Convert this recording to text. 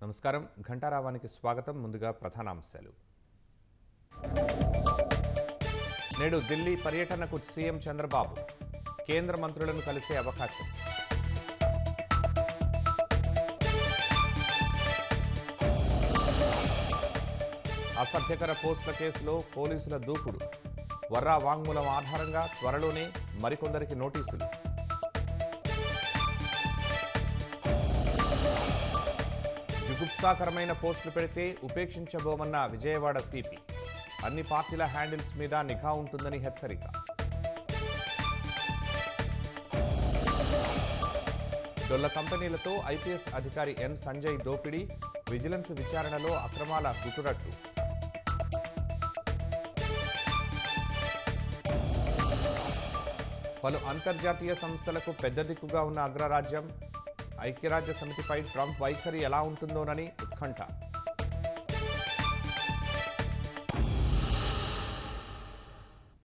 నమస్కారం ఘంటారావానికి స్వాగతం ముందుగా ప్రధానాంశాలు నేడు ఢిల్లీ పర్యటనకు సీఎం చంద్రబాబు కేంద్ర మంత్రులను కలిసే అవకాశం అసభ్యకర పోస్టుల కేసులో పోలీసుల దూకుడు వర్రా వాంగ్మూలం ఆధారంగా త్వరలోనే మరికొందరికి నోటీసులు జుగుప్సాకరమైన పోస్టులు పెడితే ఉపేక్షించబోమన్న విజయవాడ సిపి అన్ని పార్టీల హ్యాండిల్స్ మీద నిఘా ఉంటుందని హెచ్చరిక డొల్ల కంపెనీలతో ఐపీఎస్ అధికారి ఎన్ సంజయ్ దోపిడీ విజిలెన్స్ విచారణలో అక్రమాల గుటురట్టు పలు అంతర్జాతీయ సంస్థలకు పెద్ద దిక్కుగా ఉన్న అగ్రరాజ్యం ఐక్యరాజ్య సమితిపై ట్రంప్ వైఖరి ఎలా ఉంటుందోనని ఉత్కంఠ